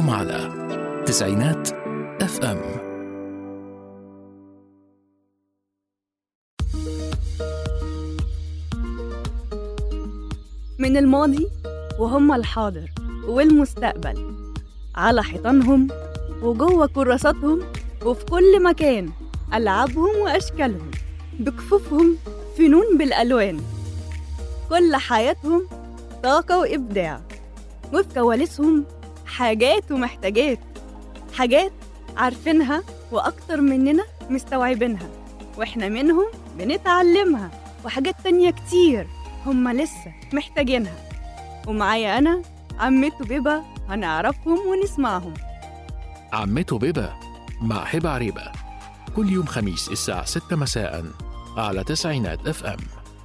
معكم على تسعينات اف ام من الماضي وهم الحاضر والمستقبل على حيطانهم وجوه كراساتهم وفي كل مكان ألعابهم وأشكالهم بكفوفهم فنون بالألوان كل حياتهم طاقة وإبداع وفي كواليسهم حاجات ومحتاجات حاجات عارفينها وأكتر مننا مستوعبينها وإحنا منهم بنتعلمها وحاجات تانية كتير هما لسه محتاجينها ومعايا أنا عمته بيبا هنعرفهم ونسمعهم عمته بيبا مع هبة عريبة كل يوم خميس الساعة 6 مساء على تسعينات اف ام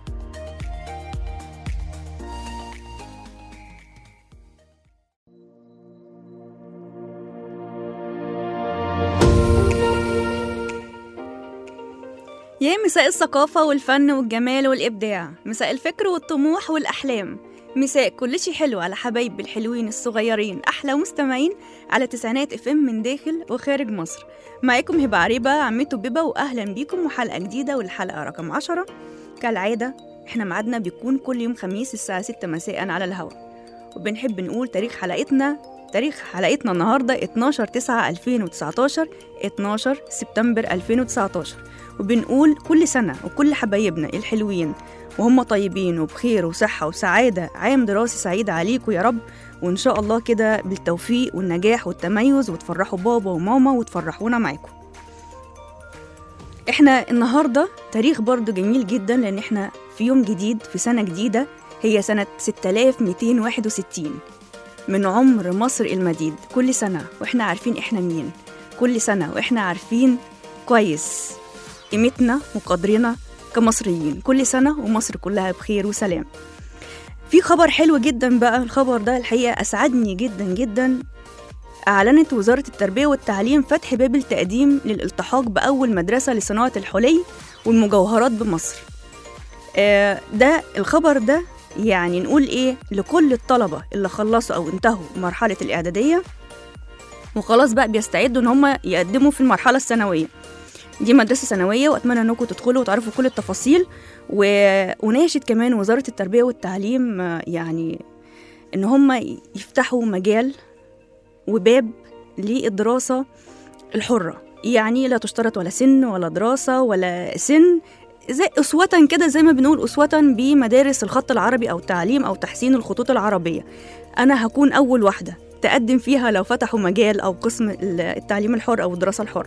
يا مساء الثقافة والفن والجمال والإبداع مساء الفكر والطموح والأحلام مساء كل شي حلو على حبايب الحلوين الصغيرين أحلى مستمعين على تسعينات اف ام من داخل وخارج مصر معاكم هبة عريبة عمته بيبا وأهلا بيكم وحلقة جديدة والحلقة رقم عشرة كالعادة احنا ميعادنا بيكون كل يوم خميس الساعة 6 مساء على الهواء وبنحب نقول تاريخ حلقتنا تاريخ حلقتنا النهاردة 12 9 2019 12 سبتمبر 2019 وبنقول كل سنة وكل حبايبنا الحلوين وهم طيبين وبخير وصحة وسعادة عام دراسي سعيد عليكم يا رب وإن شاء الله كده بالتوفيق والنجاح والتميز وتفرحوا بابا وماما وتفرحونا معاكم احنا النهاردة تاريخ برضو جميل جدا لأن احنا في يوم جديد في سنة جديدة هي سنة 6261 من عمر مصر المديد كل سنة واحنا عارفين احنا مين كل سنة واحنا عارفين كويس قيمتنا وقدرنا كمصريين كل سنة ومصر كلها بخير وسلام في خبر حلو جدا بقى الخبر ده الحقيقة أسعدني جدا جدا أعلنت وزارة التربية والتعليم فتح باب التقديم للالتحاق بأول مدرسة لصناعة الحلي والمجوهرات بمصر آه، ده الخبر ده يعني نقول إيه لكل الطلبة اللي خلصوا أو انتهوا مرحلة الإعدادية وخلاص بقى بيستعدوا إن هم يقدموا في المرحلة الثانوية دي مدرسة ثانوية وأتمنى أنكم تدخلوا وتعرفوا كل التفاصيل و... وناشد كمان وزارة التربية والتعليم آه، يعني إن هم يفتحوا مجال وباب للدراسة الحرة يعني لا تشترط ولا سن ولا دراسة ولا سن زي أسوة كده زي ما بنقول أسوة بمدارس الخط العربي أو تعليم أو تحسين الخطوط العربية أنا هكون أول واحدة تقدم فيها لو فتحوا مجال أو قسم التعليم الحر أو الدراسة الحرة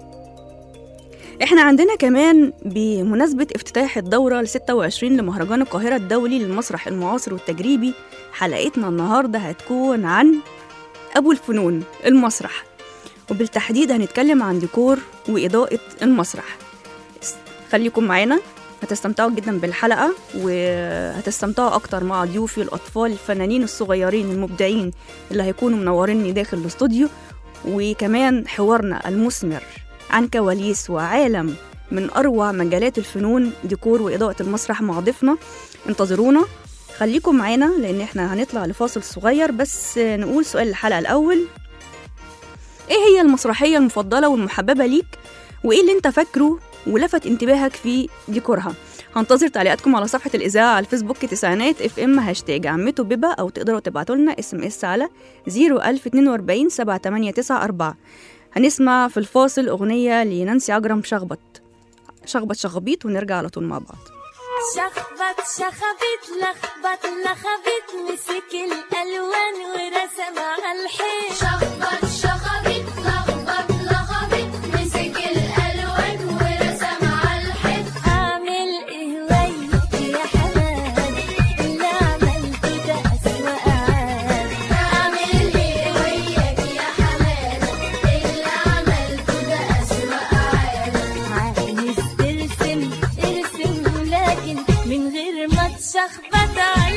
احنا عندنا كمان بمناسبة افتتاح الدورة ل 26 لمهرجان القاهرة الدولي للمسرح المعاصر والتجريبي حلقتنا النهاردة هتكون عن أبو الفنون المسرح وبالتحديد هنتكلم عن ديكور وإضاءة المسرح خليكم معانا هتستمتعوا جدا بالحلقة وهتستمتعوا أكتر مع ضيوفي الأطفال الفنانين الصغيرين المبدعين اللي هيكونوا منوريني داخل الاستوديو وكمان حوارنا المثمر عن كواليس وعالم من أروع مجالات الفنون ديكور وإضاءة المسرح مع ضيفنا انتظرونا خليكم معانا لأن احنا هنطلع لفاصل صغير بس نقول سؤال الحلقة الأول ايه هي المسرحية المفضلة والمحببة ليك وايه اللي انت فاكره ولفت انتباهك في ديكورها هنتظر تعليقاتكم على صفحة الإذاعة على الفيسبوك تسعينات اف ام هاشتاج عمته بيبا أو تقدروا تبعتوا لنا اس ام اس على 01042 7894 هنسمع في الفاصل أغنية لنانسي عجرم شخبط شخبط شخبيط ونرجع على طول مع بعض شخبط شخبط لخبط لخبط مسك الالوان ورسم على الحيط شخبط شخبط لخبط لخبط مسك الالوان ورسم على الحيط اعمل ايه وياك يا حماد اللي عملته ده اسوأ عاد اعمل ايه وياك يا حماد اللي عملته ده اسوأ عاد عايز ترسم ارسم لكن من غير ما تشخبط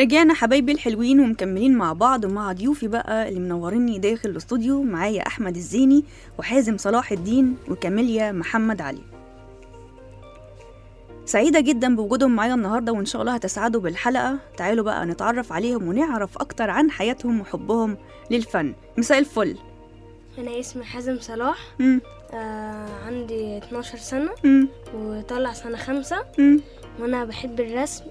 رجعنا حبايبي الحلوين ومكملين مع بعض ومع ضيوفي بقى اللي منوريني داخل الاستوديو معايا احمد الزيني وحازم صلاح الدين وكاميليا محمد علي سعيدة جدا بوجودهم معايا النهاردة وإن شاء الله هتسعدوا بالحلقة تعالوا بقى نتعرف عليهم ونعرف أكتر عن حياتهم وحبهم للفن مساء الفل أنا اسمي حازم صلاح مم. آه عندي 12 سنة مم. وطالع سنة خمسة مم. وأنا بحب الرسم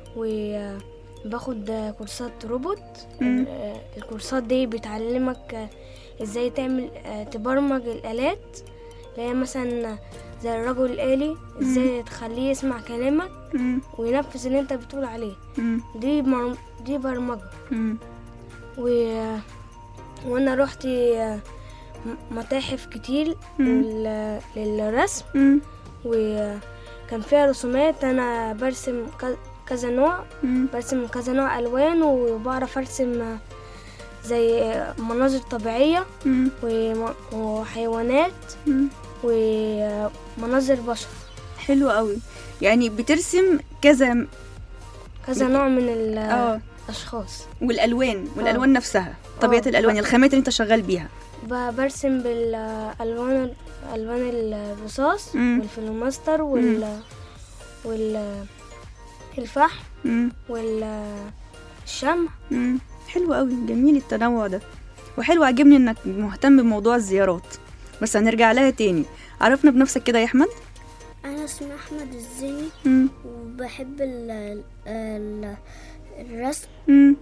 وباخد كورسات روبوت مم. آه، الكورسات دي بتعلمك آه، ازاي تعمل آه، تبرمج الآلات اللي هي مثلا زي الرجل الآلي ازاي تخليه يسمع كلامك مم. وينفذ اللي انت بتقول عليه مم. دي مر... دي برمجة مم. و... وانا رحت آه، م- متاحف كتير مم. لل... للرسم مم. وكان فيها رسومات انا برسم ك- كذا نوع مم. برسم كذا نوع الوان وبعرف ارسم زي مناظر طبيعيه مم. وم- وحيوانات مم. ومناظر بشر حلو قوي يعني بترسم كذا كذا نوع من ال- اه الاشخاص والالوان والالوان نفسها طبيعه آه. الالوان الخامات اللي انت شغال بيها ب- برسم بالالوان الوان الرصاص مم. والفلوماستر وال وال الفحم مم. والشمع مم. حلو قوي جميل التنوع ده وحلو عجبني انك مهتم بموضوع الزيارات بس هنرجع لها تاني عرفنا بنفسك كده يا احمد أنا اسمي أحمد الزيني مم. وبحب ال ال الرسم مم.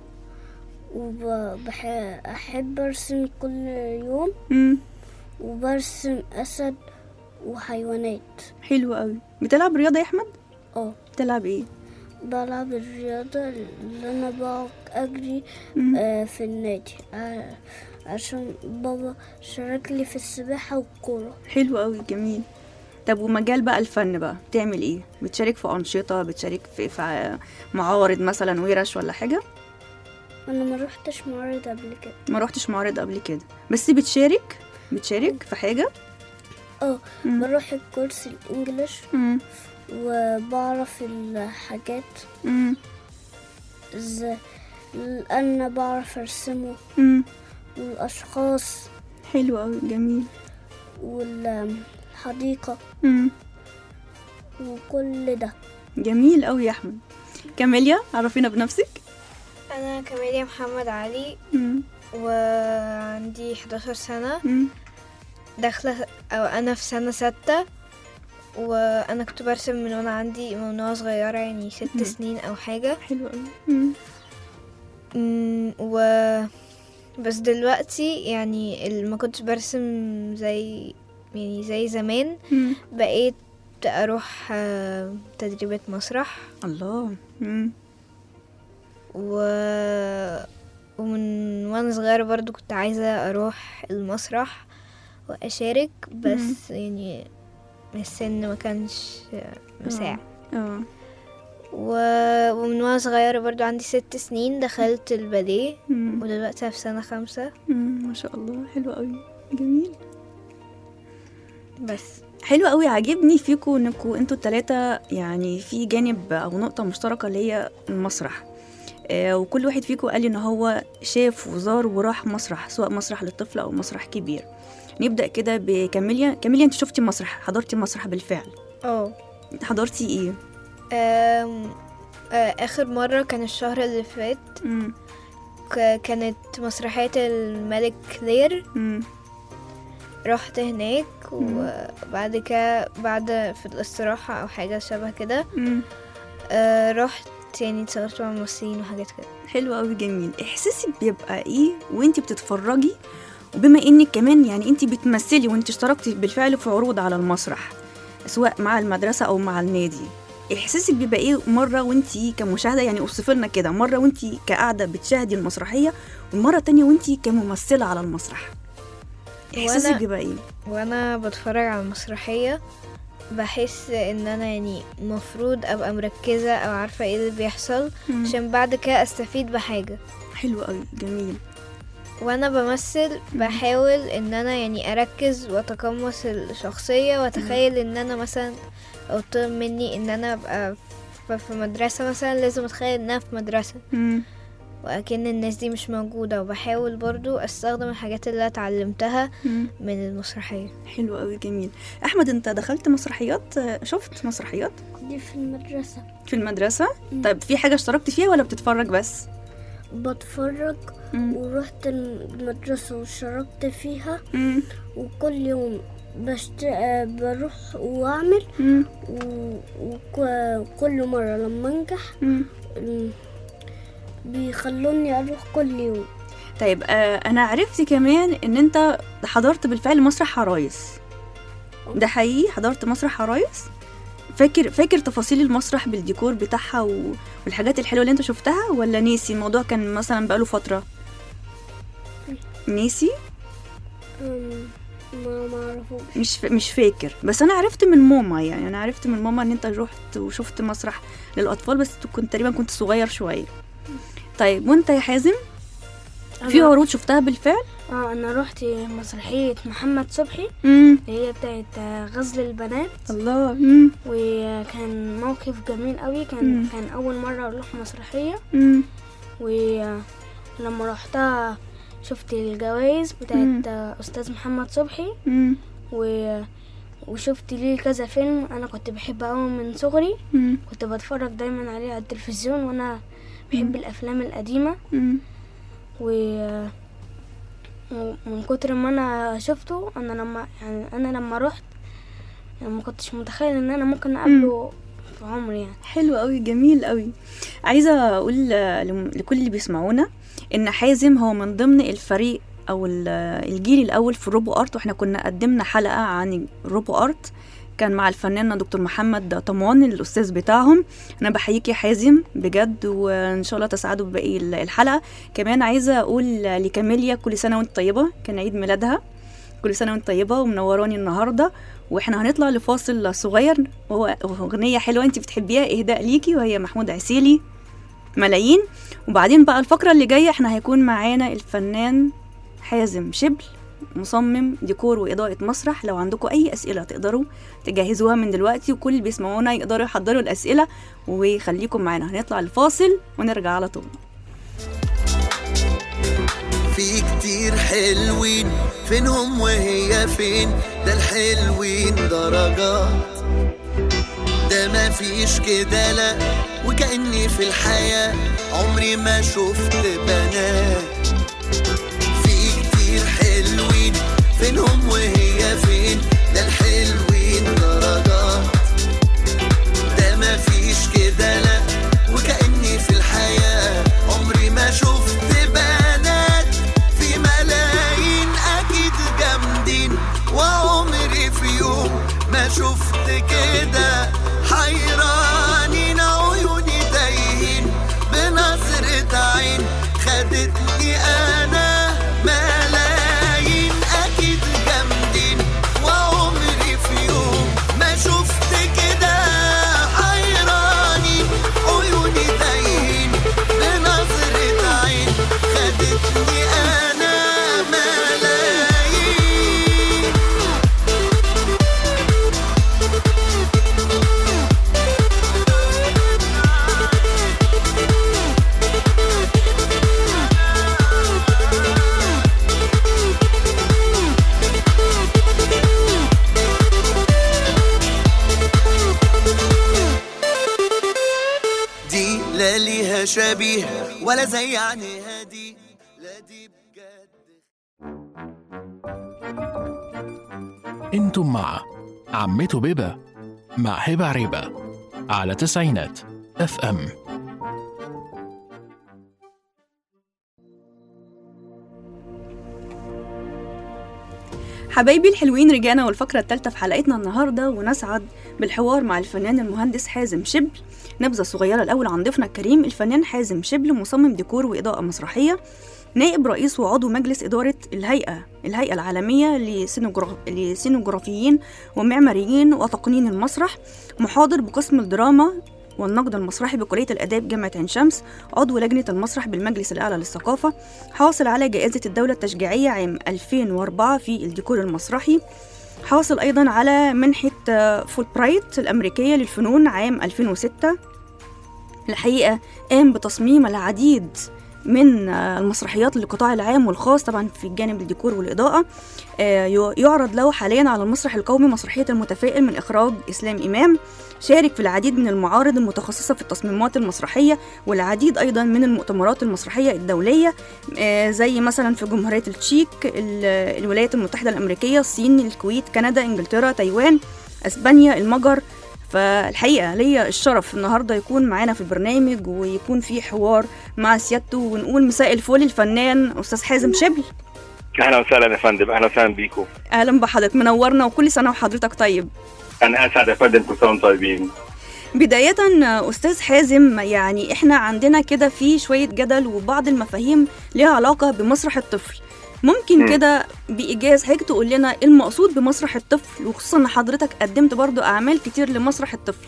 وبحب أرسم كل يوم مم. وبرسم أسد وحيوانات حلو قوي بتلعب رياضه يا احمد اه بتلعب ايه بلعب الرياضة اللي أنا بقعد أجري مم. آه في النادي آه عشان بابا شارك لي في السباحة والكورة حلو قوي جميل طب ومجال بقى الفن بقى بتعمل ايه بتشارك في انشطه بتشارك في, في معارض مثلا ورش ولا حاجه أنا ما روحتش معرض قبل كده ما روحتش معارض قبل كده بس بتشارك بتشارك في حاجه اه مم. بروح الكورس الإنجليش مم. وبعرف الحاجات مم. ازاي أنا بعرف أرسمه مم. والأشخاص حلو قوي جميل والحديقة مم. وكل ده جميل قوي يا احمد كاميليا عرفينا بنفسك انا كماليا محمد علي مم. وعندي 11 سنه مم. داخلة أو أنا في سنة ستة وأنا كنت برسم من وأنا عندي من وأنا صغيرة يعني ست مم. سنين أو حاجة حلو قوي مم. مم، و بس دلوقتي يعني ال- ما كنتش برسم زي يعني زي زمان مم. بقيت أروح آه، تدريبات مسرح الله مم. و ومن وانا صغيرة برضو كنت عايزة اروح المسرح واشارك بس يعني السن ما كانش مساعد اه و- ومن وانا صغيرة برضو عندي ست سنين دخلت الباليه مم. ودلوقتي في سنة خمسة مم. ما شاء الله حلو قوي جميل بس حلو قوي عاجبني فيكم انكم انتوا التلاتة يعني في جانب او نقطة مشتركة اللي هي المسرح آه وكل واحد فيكم قال لي ان هو شاف وزار وراح مسرح سواء مسرح للطفل او مسرح كبير نبدأ كده بكاميليا كاميليا انت شفتي مسرح حضرتي مسرح بالفعل اه حضرتي ايه أم، آه، اخر مرة كان الشهر اللي فات مم. ك- كانت مسرحية الملك لير مم. رحت هناك وبعد كده بعد في الاستراحة أو حاجة شبه كده مم. آه، رحت يعني اتصورت مع ممثلين وحاجات كده حلو قوي جميل احساسك بيبقى ايه وانت بتتفرجي وبما انك كمان يعني انت بتمثلي وانت اشتركتي بالفعل في عروض على المسرح سواء مع المدرسه او مع النادي احساسك بيبقى ايه مره وانت كمشاهده يعني اوصفي لنا كده مره وانت كقاعده بتشاهدي المسرحيه ومره تانية وانت كممثله على المسرح احساسك وأنا- بيبقى ايه وانا بتفرج على المسرحية بحس ان انا يعني مفروض ابقى مركزة او عارفة ايه اللي بيحصل مم. عشان بعد كده استفيد بحاجة حلو قوي جميل وانا بمثل بحاول ان انا يعني اركز واتقمص الشخصية واتخيل ان انا مثلا او طلب مني ان انا ابقى ف- في مدرسة مثلا لازم أتخيل إنها في مدرسة مم. وأكن الناس دي مش موجودة وبحاول برضو أستخدم الحاجات اللي اتعلمتها مم. من المسرحية حلو قوي جميل احمد انت دخلت مسرحيات آه، شفت مسرحيات دي في المدرسة في المدرسة طيب في حاجة اشتركت فيها ولا بتتفرج بس بتفرج مم. ورحت المدرسة وشاركت فيها مم. وكل يوم بشت... آه، بروح وأعمل مم. و- وك- وكل مرة لما أنجح مم. م، بيخلوني أروح كل يوم طيب آه انا عرفت كمان ان انت حضرت بالفعل مسرح عرايس ده حقيقي حضرت مسرح عرايس فاكر فاكر تفاصيل المسرح بالديكور بتاعها و- والحاجات الحلوه اللي انت شفتها ولا ناسي الموضوع كان مثلا بقاله فتره ناسي أم، ما معرفوش مش ف... مش فاكر بس انا عرفت من ماما يعني انا عرفت من ماما ان انت رحت وشفت مسرح للاطفال بس كنت تقريبا كنت صغير شويه طيب وانت يا حازم في أنا- عروض شفتها بالفعل اه انا رحت مسرحية محمد صبحي امم اللي هي بتاعت آه، غزل البنات الله امم وكان موقف جميل قوي مم. كان كان اول مرة اروح مسرحية امم ولما رحتها شفت الجوائز مم. بتاعت آه، استاذ محمد صبحي امم و وشفت ليه كذا فيلم انا كنت بحبه قوي من صغري امم كنت بتفرج دايما عليه على التلفزيون وانا بحب الافلام القديمه امم و ومن كتر ما انا شفته انا لما يعني انا لما رحت يعني ما كنتش متخيل ان انا ممكن اقابله في عمري يعني حلو قوي جميل قوي عايزه اقول آه، لم- لكل اللي بيسمعونا ان حازم هو من ضمن الفريق او ال- الجيل الاول في الروبو ارت واحنا كنا قدمنا حلقه عن الروبو ارت كان مع الفنان دكتور محمد طمان الاستاذ بتاعهم انا بحييك يا حازم بجد وان شاء الله تسعدوا بباقي ال- الحلقه كمان عايزه اقول لكاميليا كل سنه وانت طيبه كان عيد ميلادها كل سنه وانت طيبه ومنوراني النهارده واحنا هنطلع لفاصل صغير وهو اغنيه حلوه انت بتحبيها اهداء ليكي وهي محمود عسيلي ملايين وبعدين بقى الفقره اللي جايه احنا هيكون معانا الفنان حازم شبل مصمم ديكور وإضاءة مسرح لو عندكم أي أسئلة تقدروا تجهزوها من دلوقتي وكل اللي بيسمعونا يقدروا يحضروا الأسئلة وخليكم معانا هنطلع الفاصل ونرجع على طول في كتير حلوين فينهم وهي فين ده الحلوين درجات ده ما فيش كده لا وكأني في الحياة عمري ما شفت بنات في كتير حلوين فينهم وهي فين ده الحلوين درجات ده ما فيش كده لا وكأني في الحياة عمري ما شفت بنات في ملايين أكيد جامدين وعمري في يوم ما شفت كده حيرانين عيوني تايهين بنظرة عين خدتني أنا ملايين أكيد جامدين وعمري في يوم ما شفت كده حيراني عيوني تايهين بنظرة عين خدتني أنا ملايين دي لا ليها شبيه ولا زي عينيها دي لا دي بجد انتم مع عمته بيبة مع هبة عريبة على تسعينات اف ام حبايبي الحلوين رجعنا والفقرة الثالثة في حلقتنا النهاردة ونسعد بالحوار مع الفنان المهندس حازم شبل نبذة صغيرة الأول عن ضيفنا الكريم الفنان حازم شبل مصمم ديكور وإضاءة مسرحية نائب رئيس وعضو مجلس إدارة الهيئة الهيئة العالمية لسينوجراف- لسينوجرافيين ومعماريين وتقنين المسرح محاضر بقسم الدراما والنقد المسرحي بكلية الآداب جامعة عين شمس عضو لجنة المسرح بالمجلس الأعلى للثقافة حاصل على جائزة الدولة التشجيعية عام 2004 في الديكور المسرحي حاصل أيضا على منحة آه، فول برايت الأمريكية للفنون عام 2006 الحقيقة قام بتصميم العديد من آه، المسرحيات للقطاع العام والخاص طبعا في جانب الديكور والإضاءة آه، يع- يعرض له حاليا على المسرح القومي مسرحية المتفائل من إخراج إسلام إمام شارك في العديد من المعارض المتخصصة في التصميمات المسرحية والعديد أيضا من المؤتمرات المسرحية الدولية آه، زي مثلا في جمهورية التشيك ال- الولايات المتحدة الأمريكية الصين الكويت كندا إنجلترا تايوان أسبانيا المجر فالحقيقة ليا الشرف النهاردة يكون معانا في البرنامج ويكون في حوار مع سيادته ونقول مساء الفل الفنان أستاذ حازم شبل اهلا وسهلا يا فندم اهلا وسهلا بيكم أهلا بحضرتك منورنا وكل سنة وحضرتك طيب انا اسعد يا فندم كل سنه وانتم طيبين بداية أستاذ حازم يعني إحنا عندنا كده في شوية جدل وبعض المفاهيم ليها علاقة بمسرح الطفل ممكن مم. كده بإيجاز حضرتك تقول لنا إيه المقصود بمسرح الطفل وخصوصا إن حضرتك قدمت برضو أعمال كتير لمسرح الطفل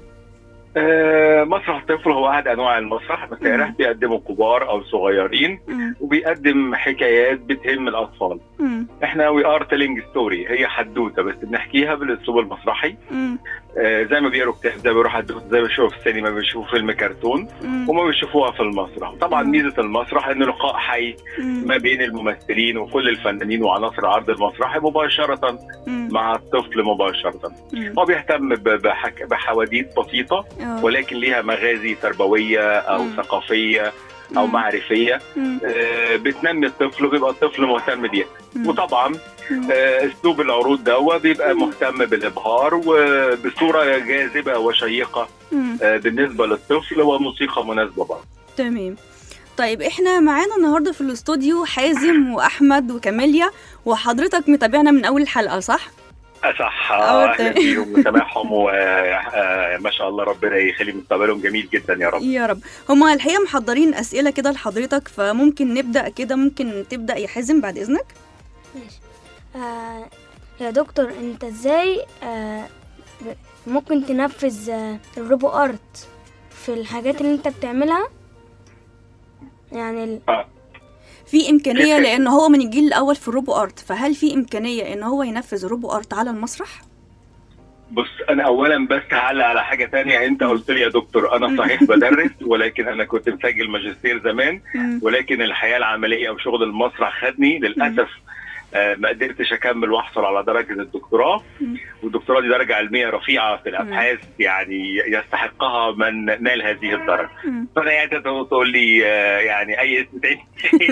آه مسرح الطفل هو احد انواع المسرح بس مم. يا ريت بيقدموا كبار او صغيرين مم. وبيقدم حكايات بتهم الاطفال مم. احنا وي ار تيلينج ستوري هي حدوته بس بنحكيها بالاسلوب المسرحي مم. آه زي ما بيقروا كتاب زي ما بيروحوا حدوته زي ما بيشوفوا في السينما بيشوفوا فيلم كرتون مم. وما بيشوفوها في المسرح طبعا مم. ميزه المسرح انه لقاء حي مم. ما بين الممثلين وكل الفنانين وعناصر العرض المسرحي مباشره مم. مع الطفل مباشره مم. هو بيهتم ب- بحك... بحواديت بسيطة آه. ولكن ليها مغازي تربوية أو مم. ثقافية أو مم. معرفية مم. آه، بتنمي الطفل وبيبقى الطفل مهتم بيها مم. وطبعا مم. آه، أسلوب العروض ده بيبقى مهتم بالإبهار وبصورة جاذبة وشيقة مم. آه، بالنسبة للطفل وموسيقى مناسبة برضه تمام طيب احنا معانا النهارده في الاستوديو حازم واحمد وكاميليا وحضرتك متابعنا من اول الحلقه صح صح أه، أهلا تمام. بيهم وسامعهم وما شاء الله ربنا يخلي مستقبلهم جميل جدا يا رب يا رب هما الحقيقه محضرين اسئله كده لحضرتك فممكن نبدا كده ممكن تبدا يا حازم بعد اذنك ماشي آه يا دكتور انت ازاي آه ب- ممكن تنفذ آه الروبو ارت في الحاجات اللي انت بتعملها يعني ال... في امكانيه لان هو من الجيل الاول في الروبو ارت فهل في امكانيه ان هو ينفذ الروبو ارت على المسرح بص انا اولا بس هعلق على حاجه تانية انت قلت لي يا دكتور انا صحيح بدرس ولكن انا كنت مسجل ماجستير زمان مم. ولكن الحياه العمليه وشغل المسرح خدني للاسف آه، ما قدرتش اكمل واحصل على درجه الدكتوراه مم. والدكتوراه دي درجه علميه رفيعه في الابحاث يعني يستحقها من نال هذه الدرجه مم. فانا يعني تقدر تقول لي آه، يعني اي اسم تاني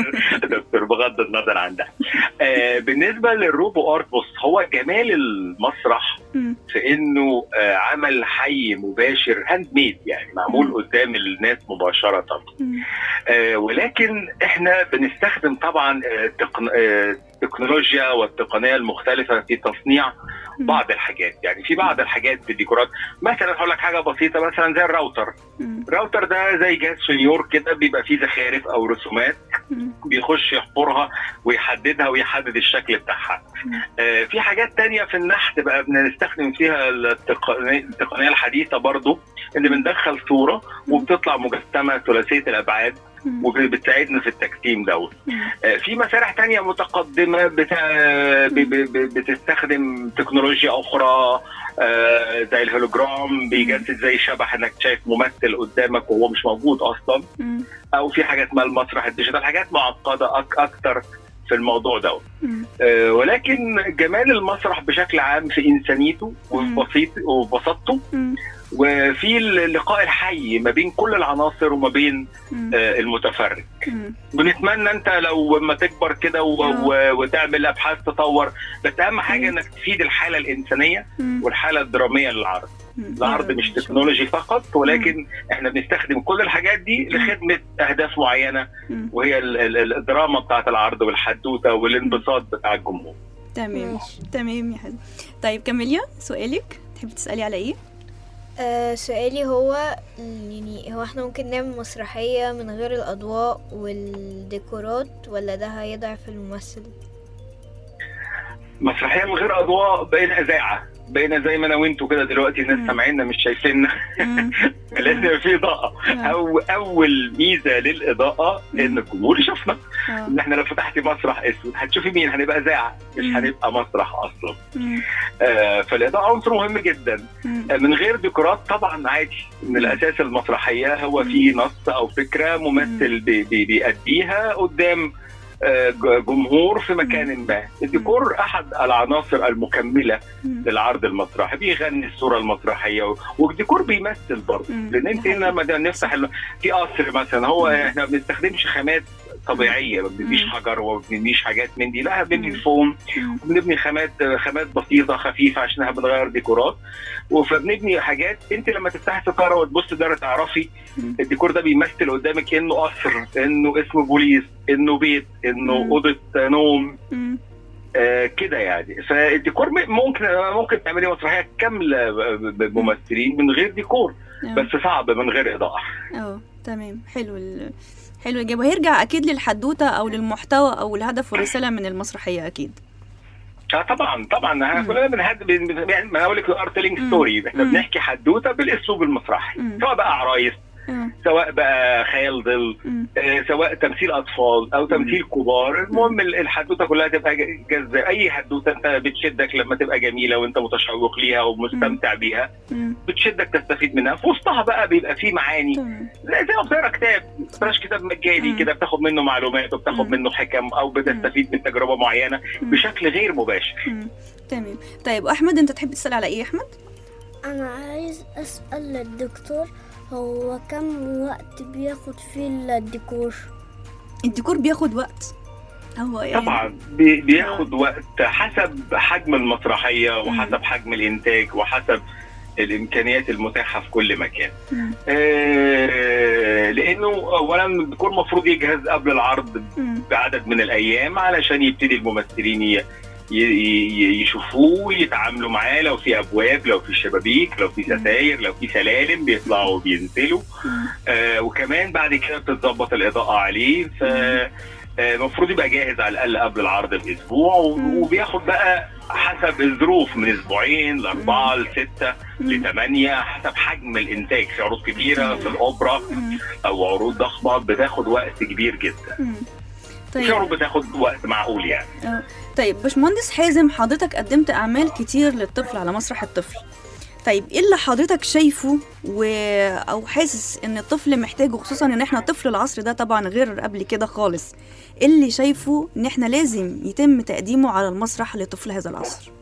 دكتور بغض النظر عن ده آه، بالنسبه للروبو ارت بص هو جمال المسرح مم. في انه آه، عمل حي مباشر هاند ميد يعني معمول مم. قدام الناس مباشره مم. آه، ولكن احنا بنستخدم طبعا آه، التقن- آه، التكنولوجيا والتقنيه المختلفه في تصنيع مم. بعض الحاجات يعني في بعض الحاجات في الديكورات مثلا هقول لك حاجه بسيطه مثلا زي الراوتر مم. الراوتر ده زي جهاز سنيور كده بيبقى فيه زخارف او رسومات مم. بيخش يحفرها ويحددها ويحدد الشكل بتاعها مم. آه، في حاجات تانية في النحت بقى بنستخدم فيها التقنية, التقنية الحديثة برضو اللي بندخل صورة وبتطلع مجسمة ثلاثية الأبعاد مم. وبتساعدنا في التجسيم دوت مم. آه، في مسارح تانية متقدمة بتا... ب... ب... ب... بتستخدم تكنولوجيا أخرى آه، زي الهولوجرام بيجسد زي شبح انك شايف ممثل قدامك وهو مش موجود اصلا مم. او في حاجات اسمها المسرح الديجيتال حاجات معقده أك... اكتر في الموضوع دوت مم. آه، ولكن جمال المسرح بشكل عام في انسانيته مم. وبسيط وبساطته مم. وفي اللقاء الحي ما بين كل العناصر وما بين مم. آه، المتفرج مم. بنتمنى انت لو لما تكبر كده و... آه. و... وتعمل ابحاث تطور بس اهم حاجه مم. انك تفيد الحاله الانسانيه مم. والحاله الدراميه للعرض مم. العرض يا مش رب. تكنولوجي فقط ولكن احنا بنستخدم كل الحاجات دي لخدمه اهداف معينه مم. وهي ال- ال- الدراما بتاعت العرض والحدوته والانبساط بتاع الجمهور تمام ماشي. تمام يا حازم طيب كاميليا سؤالك تحبي تسالي على ايه آه سؤالي هو يعني هو احنا ممكن نعمل مسرحية من غير الأضواء والديكورات ولا ده هيضعف الممثل؟ مسرحيه من غير اضواء بقينا اذاعه بقينا زي ما انا وانتوا كده دلوقتي الناس مم. سامعيننا مش شايفيننا مم. لازم يبقى في اضاءه أو اول ميزه للاضاءه ان الجمهور يشوفنا آه. ان احنا لو فتحتي مسرح اسود هتشوفي مين هنبقى اذاعه مش مم. هنبقى مسرح اصلا مم. آه فالاضاءه عنصر مهم جدا مم. آه من غير ديكورات طبعا عادي من الاساس المسرحيه هو في نص او فكره ممثل بي بي بيأديها قدام آه، ج- جمهور في مكان ما الديكور احد العناصر المكمله مم. للعرض المسرحي بيغني الصوره المسرحيه و- والديكور بيمثل برضه مم. لان انت ده حقيقي. لما نفتح ال- في قصر مثلا هو احنا ما بنستخدمش خامات طبيعيه ما بنبنيش مم. حجر وما بنبنيش حاجات من دي لا بنبني مم. فوم مم. وبنبني خامات خامات بسيطه خفيفه عشانها بنغير ديكورات فبنبني حاجات انت لما تفتحي ستاره وتبص ده تعرفي مم. الديكور ده بيمثل قدامك انه قصر انه اسم بوليس انه بيت انه مم. اوضه نوم مم. آه كده يعني فالديكور م- ممكن ممكن تعملي مسرحيه كامله ب- ب- بممثلين من غير ديكور آه. بس صعب من غير اضاءه اه تمام حلو ال... حلو الإجابة هيرجع أكيد للحدوتة أو للمحتوى أو الهدف والرسالة من المسرحية أكيد اه طبعا طبعا احنا مم. كلنا بنهد بن- بن- يعني ما اقول لك ار تيلينج مم. ستوري احنا مم. بنحكي حدوته بالاسلوب المسرحي مم. سواء بقى عرايس آه. سواء بقى خيال ظل مم. آه، سواء تمثيل اطفال او تمثيل كبار المهم ال- الحدوته كلها تبقى ج- جذابه اي حدوته انت بتشدك لما تبقى جميله وانت متشوق ليها ومستمتع بيها مم. بتشدك تستفيد منها في وسطها بقى بيبقى في معاني تمام لا زي ما بتقرا كتاب ما بتقراش كتاب مجاني مم. كده بتاخد منه معلومات وبتاخد مم. منه حكم او بتستفيد من تجربه معينه مم. بشكل غير مباشر مم. تمام طيب أحمد أنت تحب تسأل على إيه يا أحمد؟ أنا عايز أسأل الدكتور هو كم وقت بياخد فيه الديكور الديكور بياخد وقت هو يعني طبعا بي- بياخد وقت حسب حجم المسرحيه وحسب حجم الانتاج وحسب الامكانيات المتاحه في كل مكان مم. آه، لانه اولا بيكون المفروض يجهز قبل العرض مم. بعدد من الايام علشان يبتدي الممثلين ي- ي- ي- يشوفوه ويتعاملوا معاه لو في ابواب لو في شبابيك لو في ستاير لو في سلالم بيطلعوا وبينزلوا مم. آه وكمان بعد كده بتتظبط الاضاءه عليه ف آه، المفروض يبقى جاهز على الاقل قبل العرض باسبوع و- مم. وبياخد بقى حسب الظروف من اسبوعين لاربعه لسته مم. لثمانيه حسب حجم الانتاج في عروض كبيره في الاوبرا مم. او عروض ضخمه بتاخد وقت كبير جدا مم. في طيب عروض بتاخد وقت معقول يعني آه. طيب باشمهندس حازم حضرتك قدمت اعمال كتير للطفل على مسرح الطفل طيب ايه اللي حضرتك شايفه و... او حاسس ان الطفل محتاجه خصوصا ان احنا طفل العصر ده طبعا غير قبل كده خالص إيه اللي شايفه ان احنا لازم يتم تقديمه على المسرح لطفل هذا العصر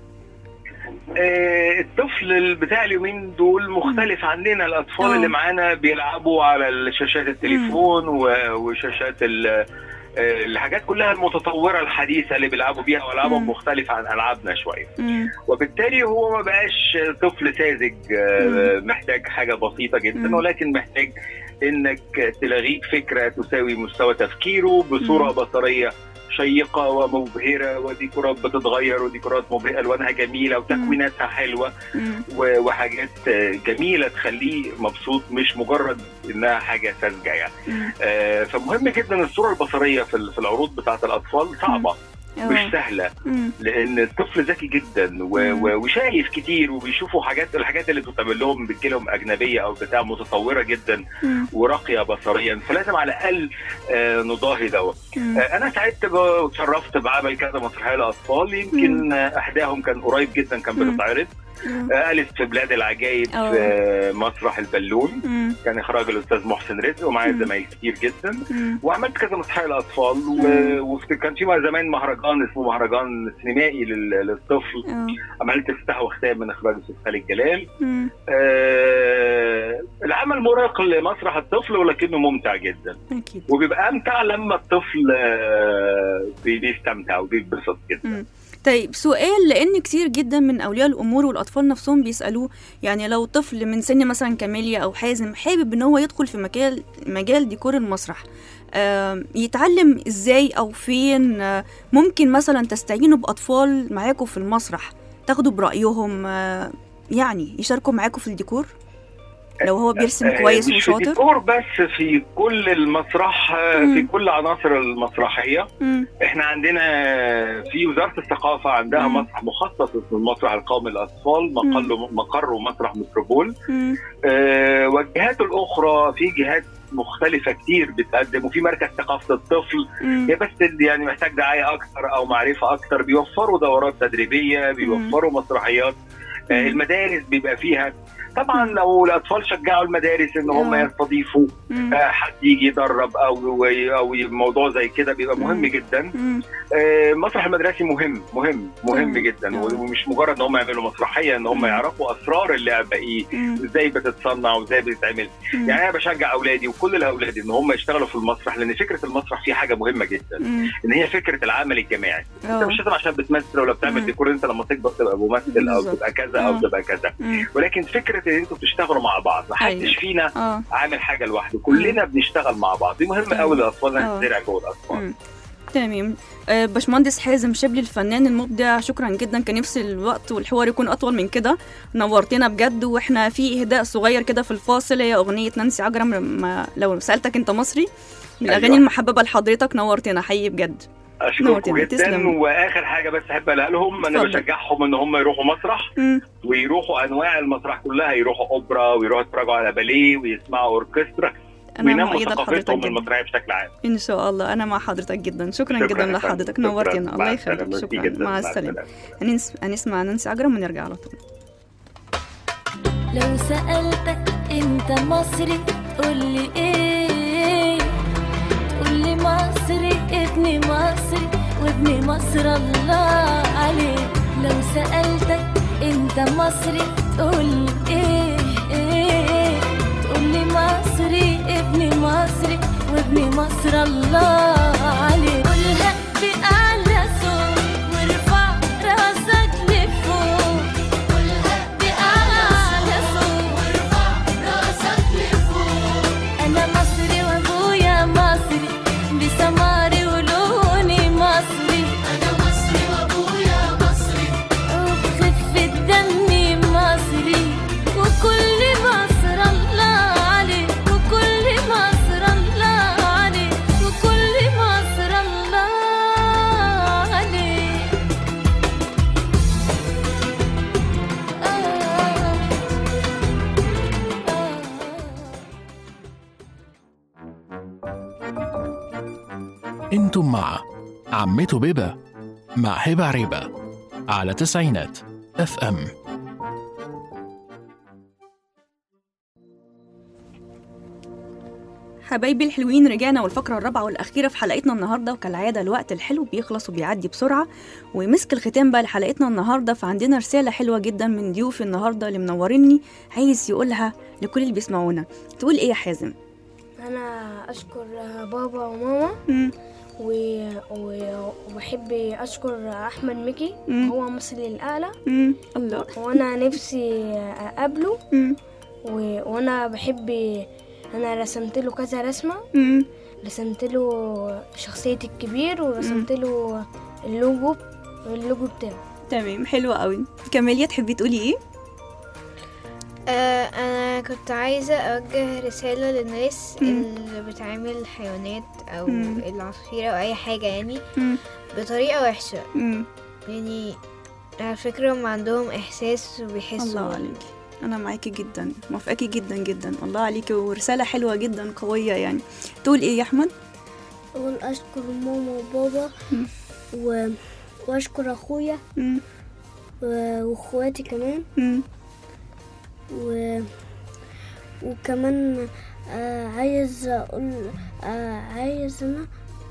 آه، الطفل بتاع اليومين دول مختلف عننا الاطفال آه. اللي معانا بيلعبوا على شاشات التليفون و- وشاشات ال- آه، الحاجات كلها المتطوره الحديثه اللي بيلعبوا بيها والعابهم مم. مختلفه عن العابنا شويه مم. وبالتالي هو ما بقاش طفل ساذج آه، محتاج حاجه بسيطه جدا مم. ولكن محتاج انك تلاغيك فكره تساوي مستوى تفكيره بصوره مم. بصريه شيقه ومبهره وديكورات بتتغير وديكورات مبهره الوانها جميله وتكويناتها حلوه مم. و- وحاجات آه، جميله تخليه مبسوط مش مجرد انها حاجه ساذجه يعني مم. آه، فمهم جدا الصوره البصريه في ال- في العروض بتاعه الاطفال صعبه مش آه. سهله مم. لان الطفل ذكي جدا و... مم. و... وشايف كتير وبيشوفوا حاجات الحاجات اللي بتتعمل لهم بتجيلهم اجنبيه او بتاع متطوره جدا مم. وراقيه بصريا فلازم على الاقل آه، نضاهي دوت مم. آه، انا سعدت ب- وتشرفت بعمل كذا مسرحيه للاطفال يمكن آه، احداهم كان قريب جدا كان مم. بتتعرض مم. آه، الف في بلاد العجائب أوه. في آه، مسرح البالون مم. كان اخراج الاستاذ محسن رزق ومعايا مم. زمايل كتير جدا مم. وعملت كذا مسرحيه للاطفال مم. و... وكان في زمان مهرجان اسمه مهرجان سينمائي لل... للطفل آه. عملت افتتاح وختام من اخراج الاستاذ خالد جلال مم. آه... العمل مرهق لمسرح الطفل ولكنه ممتع جدا اكيد وبيبقى امتع لما الطفل آه... بي- بيستمتع وبيتبسط جدا مم. طيب سؤال لان كتير جدا من اولياء الامور والاطفال نفسهم بيسالوه يعني لو طفل من سن مثلا كاميليا او حازم حابب ان هو يدخل في مجال مجال ديكور المسرح آم، يتعلم ازاي او فين آه، ممكن مثلا تستعينوا باطفال معاكم في المسرح تاخدوا برايهم آه، يعني يشاركوا معاكم في الديكور لو هو بيرسم آه، كويس مش في وشاطر ديكور بس في كل المسرح آه، مم. في كل عناصر المسرحيه مم. احنا عندنا في وزاره الثقافه عندها مم. مسرح مخصص اسمه المسرح القومي للاطفال مقره مقره مسرح متروبول مم. آه، والجهات الاخرى في جهات مختلفة كتير بتقدم وفي مركز ثقافة الطفل مم. هي بس اللي يعني محتاج دعاية أكثر أو معرفة أكثر بيوفروا دورات تدريبية بيوفروا مسرحيات آه، مم. المدارس بيبقى فيها طبعا لو الاطفال شجعوا المدارس ان هم آه. يستضيفوا مم. آه، حد يجي يدرب او او موضوع زي كده بيبقى مهم مم. جدا مم. آه، المسرح المدرسي مهم مهم مهم مم. جدا آه. ومش مجرد ان هم يعملوا مسرحيه ان هم مم. يعرفوا اسرار اللعبه ايه مم. ازاي بتتصنع وازاي بتتعمل مم. يعني انا بشجع اولادي وكل الاولاد ان هم يشتغلوا في المسرح لان فكره المسرح فيه حاجه مهمه جدا مم. ان هي فكره العمل الجماعي انت آه. مش لازم عشان بتمثل ولا بتعمل مم. ديكور انت لما تكبر تبقى ممثل او بالظبط. تبقى كذا آه. او تبقى كذا مم. ولكن فكره ان انتوا بتشتغلوا مع بعض محدش أيوة. فينا اه عامل حاجه لوحده كلنا بنشتغل مع بعض دي مهمه قوي للاطفال انها آه. تزرع جوه الاطفال مم. تمام آه، باشمهندس حازم شبلي الفنان المبدع شكرا جدا كان نفسي الوقت والحوار يكون اطول من كده نورتنا بجد واحنا في اهداء صغير كده في الفاصل هي اغنيه نانسي عجرم لما لو سالتك انت مصري من الاغاني أيوة. المحببه لحضرتك نورتنا حقيقي بجد اشكركم نورتنا، جدا تسلم. واخر حاجه بس احب اقولها لهم انا اتفضل. بشجعهم ان هم يروحوا مسرح مم. ويروحوا انواع المسرح كلها يروحوا اوبرا ويروحوا يتفرجوا على باليه ويسمعوا اوركسترا انا وينموا مؤيده لحضرتك ثقافتهم جدا المسرحيه بشكل عام ان شاء الله انا مع حضرتك جدا شكرا, شكراً جدا يا فندم. لحضرتك شكراً. نورتنا مع الله السلامة. يخليك ميرسي شكرا جداً. مع السلامه هنس- هنسمع نانسي عجرم ونرجع على طول لو سألتك انت مصري قولي ايه تقولي مصري ابن مصري وابن مصر الله عليك لو سألتك انت مصري تقولي ايه ايه تقولي مصري ابن مصري وابن مصر الله عليك قولها بأعلى صوت وارفع راسك لفوق قولها بأعلى صوت وارفع راسك لفوق أنا مصري وأبويا مصري بسماري ولوني مصري أنا مصري وأبويا مصري وبخفة دمي مصري وكل مصر الله عليك وكل مصر الله عليك وكل مصر الله عليك آه آه انتم مع عمته بيبة مع هبة عريبة على تسعينات اف ام حبايبي الحلوين رجعنا والفقرة الرابعة والأخيرة في حلقتنا النهاردة وكالعادة الوقت الحلو بيخلص وبيعدي بسرعة ومسك الختام بقى لحلقتنا النهاردة فعندنا رسالة حلوة جدا من ضيوفي النهاردة اللي منوريني عايز يقولها لكل اللي بيسمعونا تقول إيه يا حازم؟ انا اشكر بابا وماما مم. و... و... وبحب اشكر احمد مكي مم. هو مصري الاعلى مم. الله وانا نفسي اقابله مم. و... وانا بحب انا رسمت له كذا رسمه مم. رسمت له شخصيه الكبير ورسمت له اللوجو اللوجو بتاعه تمام حلوة قوي كمالية تحبي تقولي إيه؟ آه، انا كنت عايزه اوجه رساله للناس مم. اللي بتعامل حيوانات او مم. العصافير او اي حاجه يعني مم. بطريقه وحشه مم. يعني على فكره هم عندهم احساس وبيحسوا الله عليكي أنا معاكي جدا موافقاكي جدا جدا الله عليكي ورسالة حلوة جدا قوية يعني تقول إيه يا أحمد؟ أقول أشكر ماما وبابا مم. و... وأشكر أخويا مم. و- وأخواتي كمان مم. و... وكمان آه عايز أقول آه عايز أنا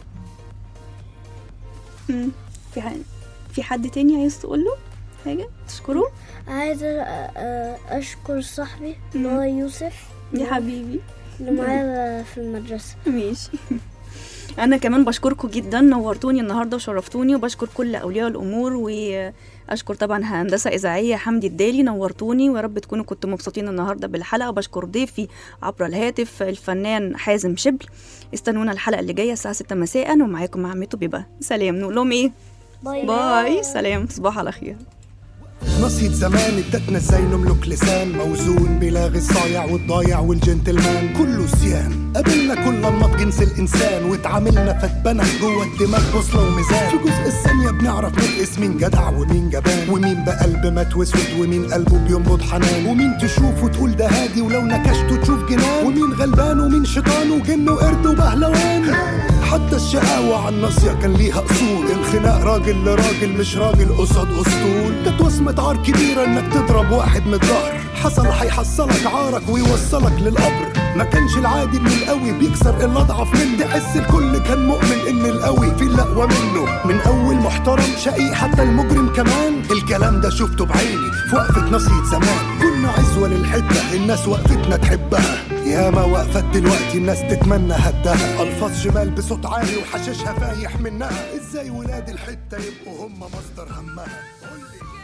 مم. في حد في حد تاني عايز تقول له حاجة تشكره عايز آه آه أشكر صاحبي اللي هو يوسف يا حبيبي اللي معايا في المدرسة ماشي انا كمان بشكركم جدا نورتوني النهارده وشرفتوني وبشكر كل اولياء الامور واشكر طبعا هندسه اذاعيه حمدي الدالي نورتوني ويا رب تكونوا كنتوا مبسوطين النهارده بالحلقه وبشكر ضيفي عبر الهاتف الفنان حازم شبل استنونا الحلقه اللي جايه الساعه 6 مساء ومعاكم عمته بيبقى سلام نقول لهم ايه باي باي سلام تصبحوا على خير نصية زمان ادتنا ازاي نملك لسان موزون بلاغي الصايع والضايع والجنتلمان كله سيان قابلنا كل انماط جنس الانسان واتعاملنا فتبنى جوه الدماغ بوصله وميزان في جزء الثانيه بنعرف نقيس مين جدع ومين جبان ومين بقلب مات واسود ومين قلبه بينبض حنان ومين تشوف وتقول ده هادي ولو نكشته تشوف جنان ومين غلبان ومين شيطان وجن وقرد وبهلوان حتى الشقاوة على الناصية كان ليها أصول الخناق راجل لراجل مش راجل قصاد أسطول كانت وصمة عار كبيرة إنك تضرب واحد من الظهر حصل هيحصلك عارك ويوصلك للقبر ما كانش العادي ان القوي بيكسر الاضعف منه تحس الكل كان مؤمن ان القوي في الاقوى منه من اول محترم شقي حتى المجرم كمان الكلام ده شفته بعيني في وقفة نصية زمان كنا عزوة للحتة الناس وقفتنا تحبها ياما وقفت دلوقتي الناس تتمنى هدها الفاظ شمال بصوت عالي وحشاشها فايح منها ازاي ولاد الحتة يبقوا هم مصدر همها قولي